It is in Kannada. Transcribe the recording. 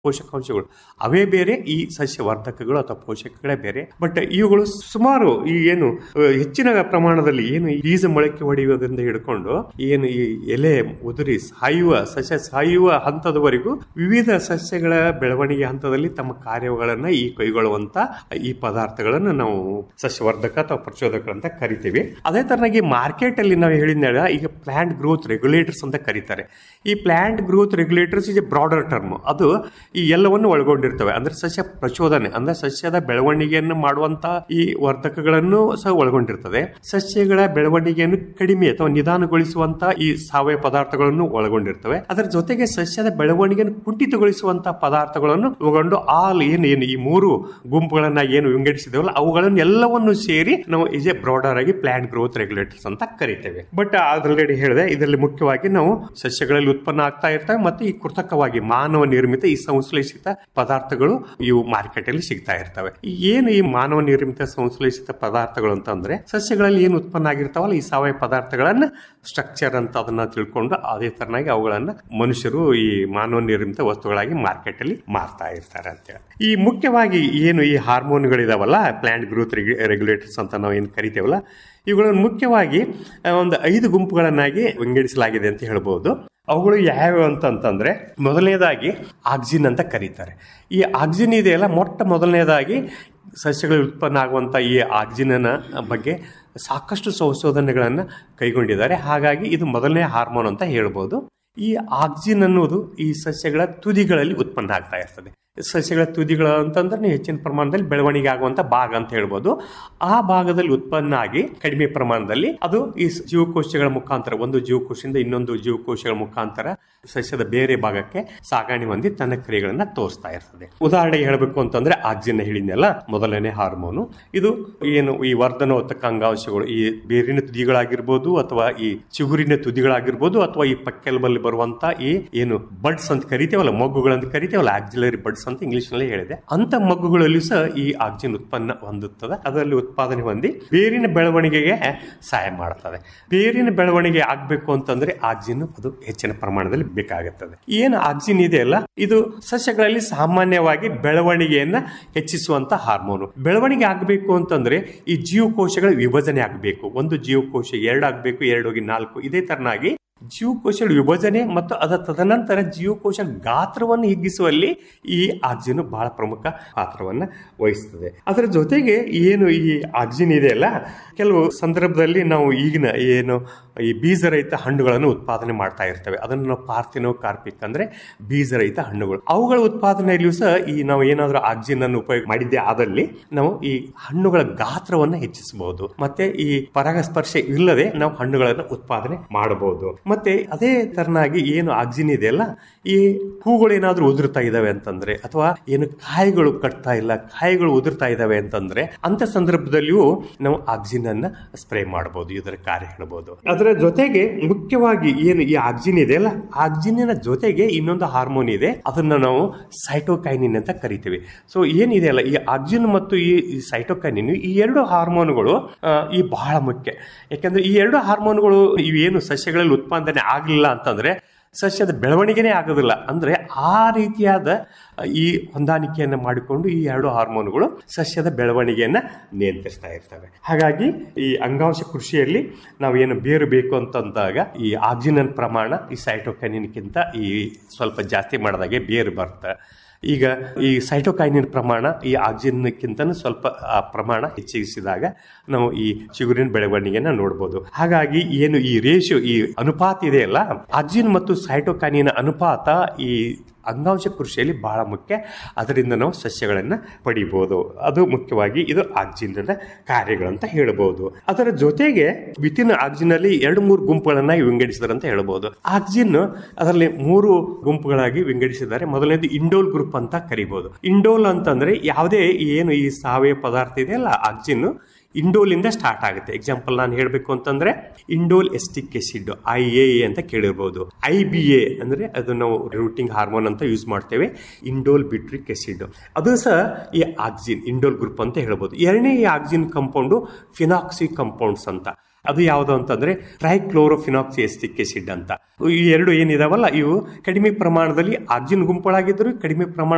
ಪೋಷಕಾಂಶಗಳು ಅವೇ ಬೇರೆ ಈ ಸಸ್ಯವರ್ಧಕಗಳು ಅಥವಾ ಪೋಷಕಗಳೇ ಬೇರೆ ಬಟ್ ಇವುಗಳು ಸುಮಾರು ಈ ಏನು ಅಹ್, ಹೆಚ್ಚಿನ ಪ್ರಮಾಣದಲ್ಲಿ ಏನು ಈ ಬೀಜ ಮೊಳಕೆ ಹೊಡೆಯುವುದರಿಂದ ಹಿಡ್ಕೊಂಡು ಏನು ಈ ಎಲೆ ಉದುರಿ ಸಾಯುವ ಸಸ್ಯ ಸಾಯುವ ಹಂತದವರೆಗೂ ವಿವಿಧ ಸಸ್ಯಗಳ ಬೆಳವಣಿಗೆ ಹಂತದಲ್ಲಿ ತಮ್ಮ ಕಾರ್ಯಗಳನ್ನ ಈ ಕೈಗೊಳ್ಳುವಂತ ಈ ಪದಾರ್ಥಗಳನ್ನು ನಾವು ಸಸ್ಯವರ್ಧಕ ಅಥವಾ ಪ್ರಚೋದಕಗಳು ಅಂತ ಕರಿತೀವಿ ಅದೇ ತರನಾಗಿ ಮಾರ್ಕೆಟ್ ಅಲ್ಲಿ ನಾವು ಹೇಳಿದ್ನಲ್ಲ ಈಗ ಪ್ಲಾಂಟ್ ಗ್ರೋತ್ ರೆಗ್ಯುಲೇಟರ್ಸ್ ಅಂತ ಕರೀತಾರೆ ಈ plant growth regulators is a broader term ಅದು ಈ ಎಲ್ಲವನ್ನು ಒಳಗೊಂಡಿರ್ತವೆ ಅಂದ್ರೆ ಸಸ್ಯ ಪ್ರಚೋದನೆ ಅಂದ್ರೆ ಸಸ್ಯದ ಬೆಳವಣಿಗೆಯನ್ನು ಮಾಡುವಂತ ಈ ವರ್ಧಕಗಳನ್ನು ಸಹ ಒಳಗೊಂಡಿರ್ತದೆ ಸಸ್ಯಗಳ ಬೆಳವಣಿಗೆಯನ್ನು ಕಡಿಮೆ ಅಥವಾ ನಿಧಾನಗೊಳಿಸುವಂತ ಈ ಸಾವಯವ ಪದಾರ್ಥಗಳನ್ನು ಒಳಗೊಂಡಿರ್ತವೆ ಅದರ ಜೊತೆಗೆ ಸಸ್ಯದ ಬೆಳವಣಿಗೆಯನ್ನು ಕುಂಠಿತಗೊಳಿಸುವಂತ ಪದಾರ್ಥಗಳನ್ನು ಒಳಗೊಂಡು ಆಲ್ ಏನು ಏನು ಈ ಮೂರು ಗುಂಪುಗಳನ್ನ ಏನು ವಿಂಗಡಿಸಿದೇವಲ್ಲ ಅವುಗಳನ್ನು ಎಲ್ಲವನ್ನು ಸೇರಿ ನಾವು ಇಸ್ ಎ ಬ್ರಾಡರ್ ಆಗಿ ಪ್ಲಾಂಟ್ ಗ್ರೋತ್ ರೆಗ್ಯುಲೇಟರ್ಸ್ ಅಂತ ಕರಿತೇವೆ ಬಟ್ ಆಲ್ರೆಡಿ ಹೇಳಿದೆ ಇದರಲ್ಲಿ ಮುಖ್ಯವಾಗಿ ನಾವು ಸಸ್ಯಗಳಲ್ಲಿ ಉತ್ಪನ್ನ ಆಗ್ತಾ ಇರ್ತವೆ ಮತ್ತು ಈ ಕೃತಕವಾಗಿ ಮಾನವ ನಿರ್ಮಿತ ಈ ಸಂಶ್ಲೇಷಿತ ಪದಾರ್ಥಗಳು ಇವು ಮಾರ್ಕೆಟ್ ಅಲ್ಲಿ ಸಿಗ್ತಾ ಇರ್ತವೆ ಈ ಏನು ಈ ಮಾನವ ನಿರ್ಮಿತ ಸಂಶ್ಲೇಷಿತ ಪದಾರ್ಥಗಳು ಅಂತಂದ್ರೆ ಸಸ್ಯಗಳಲ್ಲಿ ಏನು ಉತ್ಪನ್ನ ಆಗಿರ್ತಾವಲ್ಲ ಈ ಸಾವಯವ ಪದಾರ್ಥಗಳನ್ನ ಸ್ಟ್ರಕ್ಚರ್ ಅಂತ ಅದನ್ನ ತಿಳ್ಕೊಂಡು ಅದೇ ತರನಾಗಿ ಅವುಗಳನ್ನ ಮನುಷ್ಯರು ಈ ಮಾನವ ನಿರ್ಮಿತ ವಸ್ತುಗಳಾಗಿ ಮಾರ್ಕೆಟ್ ಅಲ್ಲಿ ಮಾರ್ತಾ ಇರ್ತಾರೆ ಅಂತೇಳಿ ಈ ಮುಖ್ಯವಾಗಿ ಏನು ಈ ಹಾರ್ಮೋನ್ಗಳಿದಾವಲ್ಲ ಪ್ಲಾಂಟ್ ಗ್ರೋತ್ ರೆಗ್ಯುಲೇಟರ್ಸ್ ಅಂತ ನಾವು ಏನು ಕರಿತೇವಲ್ಲ ಇವುಗಳನ್ನು ಮುಖ್ಯವಾಗಿ ಆ, ಒಂದು ಐದು ಗುಂಪುಗಳನ್ನಾಗಿ ವಿಂಗಡಿಸಲಾಗಿದೆ ಅಂತ ಹೇಳ್ಬೋದು ಅವುಗಳು ಯಾವ್ಯಾವ ಅಂತಂತಂದ್ರೆ ಮೊದಲನೇದಾಗಿ ಆಕ್ಸಿನ್ ಅಂತ ಕರೀತಾರೆ ಈ ಆಕ್ಸಿನ್ ಇದೆಯಲ್ಲ ಮೊಟ್ಟ ಮೊದಲನೇದಾಗಿ ಸಸ್ಯಗಳಲ್ಲಿ ಉತ್ಪನ್ನ ಆಗುವಂಥ ಈ ಆಕ್ಸಿನ್ನ ಬಗ್ಗೆ ಸಾಕಷ್ಟು ಸಂಶೋಧನೆಗಳನ್ನು ಕೈಗೊಂಡಿದ್ದಾರೆ ಹಾಗಾಗಿ ಇದು ಮೊದಲನೇ ಹಾರ್ಮೋನ್ ಅಂತ ಹೇಳ್ಬೋದು ಈ ಆಕ್ಸಿನ್ ಅನ್ನೋದು ಈ ಸಸ್ಯಗಳ ತುದಿಗಳಲ್ಲಿ ಉತ್ಪನ್ನ ಆಗ್ತಾ ಇರ್ತದೆ ಸಸ್ಯಗಳ ತುದಿಗಳು ಅಂತಂದ್ರೆ ನೀವು ಹೆಚ್ಚಿನ ಪ್ರಮಾಣದಲ್ಲಿ ಬೆಳವಣಿಗೆ ಆಗುವಂತ ಭಾಗ ಅಂತ ಹೇಳ್ಬೋದು ಆ ಭಾಗದಲ್ಲಿ ಉತ್ಪನ್ನ ಆಗಿ ಕಡಿಮೆ ಪ್ರಮಾಣದಲ್ಲಿ ಅದು ಈ ಜೀವಕೋಶಗಳ ಮುಖಾಂತರ ಒಂದು ಜೀವಕೋಶದಿಂದ ಇನ್ನೊಂದು ಜೀವಕೋಶಗಳ ಮುಖಾಂತರ ಸಸ್ಯದ ಬೇರೆ ಭಾಗಕ್ಕೆ ಸಾಗಣೆ ಹೊಂದಿ ತನ್ನ ಕ್ರಿಯೆಗಳನ್ನ ತೋರಿಸ್ತಾ ಇರ್ತದೆ ಉದಾಹರಣೆಗೆ ಹೇಳಬೇಕು ಅಂತಂದ್ರೆ ಆಕ್ಸಿನ್ ಹೇಳಿದ್ನಲ್ಲ ಮೊದಲನೇ ಹಾರ್ಮೋನು ಇದು ಏನು ಈ ವರ್ಧನೋತ್ತಕ ಅಂಗಾಂಶಗಳು ಈ ಬೇರಿನ ತುದಿಗಳಾಗಿರ್ಬೋದು ಅಥವಾ ಈ ಚಿಗುರಿನ ತುದಿಗಳಾಗಿರ್ಬೋದು ಅಥವಾ ಈ ಪಕ್ಕೆಲ್ಬಲ್ಲಿ ಬರುವಂತ ಈ ಏನು ಬಡ್ಸ್ ಅಂತ ಕರಿತೇವಲ್ಲ ಮಗ್ಗುಗಳಂತ ಕರಿತೇವಲ್ಲ ಆಕ್ಸಿಲರಿ ಬಡ್ಸ್ ಅಂತ ಇಂಗ್ಲಿಷ್ ನಲ್ಲಿ ಹೇಳಿದೆ ಅಂತ ಮಗ್ಗುಗಳಲ್ಲಿ ಸಹ ಈ ಆಕ್ಸಿನ್ ಉತ್ಪನ್ನ ಹೊಂದುತ್ತದೆ ಅದರಲ್ಲಿ ಉತ್ಪಾದನೆ ಹೊಂದಿ ಬೇರಿನ ಬೆಳವಣಿಗೆಗೆ ಸಹಾಯ ಮಾಡುತ್ತದೆ ಬೇರಿನ ಬೆಳವಣಿಗೆ ಆಗ್ಬೇಕು ಅಂತಂದ್ರೆ ಆಕ್ಸಿನ್ ಅದು ಹೆಚ್ಚಿನ ಪ್ರಮಾಣದಲ್ಲಿ ಬೇಕಾಗುತ್ತದೆ ಏನು ಆಕ್ಸಿನ್ ಇದೆಯಲ್ಲ ಇದು ಸಸ್ಯಗಳಲ್ಲಿ ಸಾಮಾನ್ಯವಾಗಿ ಬೆಳವಣಿಗೆಯನ್ನ ಹೆಚ್ಚಿಸುವಂತ ಹಾರ್ಮೋನು ಬೆಳವಣಿಗೆ ಆಗಬೇಕು ಅಂತಂದ್ರೆ ಈ ಜೀವಕೋಶಗಳ ವಿಭಜನೆ ಆಗಬೇಕು ಒಂದು ಜೀವಕೋಶ ಎರಡು ಆಗಬೇಕು ಎರಡು ಹೋಗಿ ನಾಲ್ಕು ಇದೇ ತರನಾಗಿ ಜೀವಕೋಶಗಳ ವಿಭಜನೆ ಮತ್ತು ಅದರ ತದನಂತರ ಜೀವಕೋಶ ಗಾತ್ರವನ್ನು ಹಿಗ್ಗಿಸುವಲ್ಲಿ ಈ ಆಕ್ಸಿನ್ ಬಹಳ ಪ್ರಮುಖ ಪಾತ್ರವನ್ನು ವಹಿಸ್ತದೆ ಅದರ ಜೊತೆಗೆ ಏನು ಈ ಆಕ್ಸಿನ್ ಇದೆಯಲ್ಲ ಕೆಲವು ಸಂದರ್ಭದಲ್ಲಿ ನಾವು ಈಗಿನ ಏನು ಈ ಬೀಜರಹಿತ ಹಣ್ಣುಗಳನ್ನು ಉತ್ಪಾದನೆ ಮಾಡ್ತಾ ಇರ್ತೇವೆ ಅದನ್ನು ನಾವು ಪಾರ್ಥಿನೋ ಕಾರ್ಪಿಕ್ ಅಂದ್ರೆ ಬೀಜರಹಿತ ಹಣ್ಣುಗಳು ಅವುಗಳ ಉತ್ಪಾದನೆಯಲ್ಲಿಯೂ ಸಹ ಈ ನಾವು ಏನಾದರೂ ಆಕ್ಸಿನ್ ಅನ್ನು ಉಪಯೋಗ ಮಾಡಿದ್ದೆ ಆದಲ್ಲಿ ನಾವು ಈ ಹಣ್ಣುಗಳ ಗಾತ್ರವನ್ನು ಹೆಚ್ಚಿಸಬಹುದು ಮತ್ತೆ ಈ ಪರಾಗಸ್ಪರ್ಶ ಇಲ್ಲದೆ ನಾವು ಹಣ್ಣುಗಳನ್ನು ಉತ್ಪಾದನೆ ಮಾಡಬಹುದು ಮತ್ತೆ ಅದೇ ತರನಾಗಿ ಏನು ಆಕ್ಸಿನ್ ಇದೆಯಲ್ಲ ಈ ಹೂಗಳು ಏನಾದ್ರೂ ಉದುರ್ತಾ ಇದಾವೆ ಅಂತಂದ್ರೆ ಅಥವಾ ಏನು ಕಾಯಿಗಳು ಕಟ್ತಾ ಇಲ್ಲ ಕಾಯಿಗಳು ಉದುರ್ತಾ ಇದಾವೆ ಅಂತಂದ್ರೆ ಅಂತ ಸಂದರ್ಭದಲ್ಲಿಯೂ ನಾವು ಆಕ್ಸಿನ್ ಅನ್ನ ಸ್ಪ್ರೇ ಮಾಡಬಹುದು ಇದರ ಕಾರ್ಯ ಹೇಳ್ಬೋದು ಅದರ ಜೊತೆಗೆ ಮುಖ್ಯವಾಗಿ ಏನು ಈ ಆಕ್ಸಿನ್ ಇದೆಯಲ್ಲ ಆಕ್ಸಿನಿನ ಜೊತೆಗೆ ಇನ್ನೊಂದು ಹಾರ್ಮೋನ್ ಇದೆ ಅದನ್ನ ನಾವು ಸೈಟೋಕೈನಿನ್ ಅಂತ ಕರಿತೀವಿ ಸೊ ಏನಿದೆಯಲ್ಲ ಈ ಆಕ್ಸಿನ್ ಮತ್ತು ಈ ಸೈಟೋಕೈನಿನ್ ಈ ಎರಡು ಹಾರ್ಮೋನ್ಗಳು ಆ, ಈ ಬಹಳ ಮುಖ್ಯ ಯಾಕಂದ್ರೆ ಈ ಎರಡು ಹಾರ್ಮೋನ್ಗಳು ಇವೇನು ಸಸ್ಯಗಳಲ್ಲಿ ಉತ್ಪಾದನೆ ಆಗಲಿಲ್ಲ ಅಂತಂದ್ರೆ ಸಸ್ಯದ ಬೆಳವಣಿಗೆನೇ ಆಗೋದಿಲ್ಲ ಅಂದ್ರೆ ಆ ರೀತಿಯಾದ ಈ ಹೊಂದಾಣಿಕೆಯನ್ನು ಮಾಡಿಕೊಂಡು ಈ ಎರಡು ಹಾರ್ಮೋನ್ಗಳು ಸಸ್ಯದ ಬೆಳವಣಿಗೆಯನ್ನ ನಿಯಂತ್ರಿಸ್ತಾ ಇರ್ತವೆ ಹಾಗಾಗಿ ಈ ಅಂಗಾಂಶ ಕೃಷಿಯಲ್ಲಿ ನಾವು ಏನು ಬೇರು ಬೇಕು ಅಂತಂದಾಗ ಈ ಆಕ್ಸಿಜನ್ ಪ್ರಮಾಣ ಈ ಸೈಟೋಕೈನಿನ್ಗಿಂತ ಈ ಸ್ವಲ್ಪ ಜಾಸ್ತಿ ಮಾಡಿದಾಗೆ ಬೇರು ಬರುತ್ತೆ ಈಗ ಈ ಸೈಟೋಕೈನಿನ್ ಪ್ರಮಾಣ ಈ ಆಕ್ಸಿಜನ್ಕ್ಕಿಂತ ಸ್ವಲ್ಪ ಆ ಪ್ರಮಾಣ ಹೆಚ್ಚಿಸಿದಾಗ ನಾವು ಈ ಚಿಗುರಿನ ಬೆಳವಣಿಗೆನ ನೋಡ್ಬೋದು ಹಾಗಾಗಿ ಏನು ಈ ರೇಷಿಯೋ ಈ ಅನುಪಾತ ಇದೆಯಲ್ಲ ಆಕ್ಸಿಜನ್ ಮತ್ತು ಸೈಟೋಕೈನಿನ ಅನುಪಾತ ಈ ಅಂಗಾಂಶ ಕೃಷಿಯಲ್ಲಿ ಬಹಳ ಮುಖ್ಯ ಅದರಿಂದ ನಾವು ಸಸ್ಯಗಳನ್ನು ಪಡಿಬೋದು ಅದು ಮುಖ್ಯವಾಗಿ ಇದು ಆಕ್ಸಿಜನ್ ಕಾರ್ಯಗಳಂತ ಹೇಳ್ಬೋದು ಅದರ ಜೊತೆಗೆ ವಿತಿನ್ ಆಕ್ಸಿಜನ್ ಅಲ್ಲಿ ಎರಡು ಮೂರು ಗುಂಪುಗಳನ್ನ ವಿಂಗಡಿಸಿದಾರೆ ಅಂತ ಹೇಳ್ಬೋದು ಆಕ್ಸಿಜನ್ ಅದರಲ್ಲಿ ಮೂರು ಗುಂಪುಗಳಾಗಿ ವಿಂಗಡಿಸಿದ್ದಾರೆ ಮೊದಲನೇದು ಇಂಡೋಲ್ ಗ್ರೂಪ್ ಅಂತ ಕರಿಬಹುದು ಇಂಡೋಲ್ ಅಂತಂದ್ರೆ ಯಾವುದೇ ಏನು ಈ ಸಾವಯವ ಪದಾರ್ಥ ಇದೆಯಲ್ಲ ಆಕ್ಸಿಜನ್ ಇಂಡೋಲಿಂದ ಸ್ಟಾರ್ಟ್ ಆಗುತ್ತೆ ಎಕ್ಸಾಂಪಲ್ ನಾನು ಹೇಳಬೇಕು ಅಂತಂದ್ರೆ indole acetic acid I A ಅಂತ ಕೇಳಿರ್ಬೋದು ಐ ಬಿ ಎ ಅಂದ್ರೆ ಅದು ನಾವು ರೂಟಿಂಗ್ ಹಾರ್ಮೋನ್ ಅಂತ ಯೂಸ್ ಮಾಡ್ತೇವೆ ಇಂಡೋಲ್ ಬಿಟ್ರಿಕ್ ಎಸಿಡ್ ಅದು ಸಹ ಈ ಆಕ್ಸಿನ್ ಇಂಡೋಲ್ ಗ್ರೂಪ್ ಅಂತ ಹೇಳ್ಬೋದು ಎರಡನೇ ಈ ಆಕ್ಸಿನ್ ಕಂಪೌಂಡು ಫಿನಾಕ್ಸಿ ಕಂಪೌಂಡ್ಸ್ ಅಂತ ಅದು ಯಾವುದು ಅಂತಂದ್ರೆ ಟ್ರೈಕ್ಲೋರೋಫಿನಾಕ್ಸಿ ಎಸ್ಟಿಕ್ ಎಸಿಡ್ ಅಂತ ಈ ಎರಡು ಏನಿದಾವಲ್ಲ ಇವು ಕಡಿಮೆ ಪ್ರಮಾಣದಲ್ಲಿ ಆಕ್ಸಿನ್ ಗುಂಪುಗಳಾಗಿದ್ದರೂ ಕಡಿಮೆ ಪ್ರಮಾಣ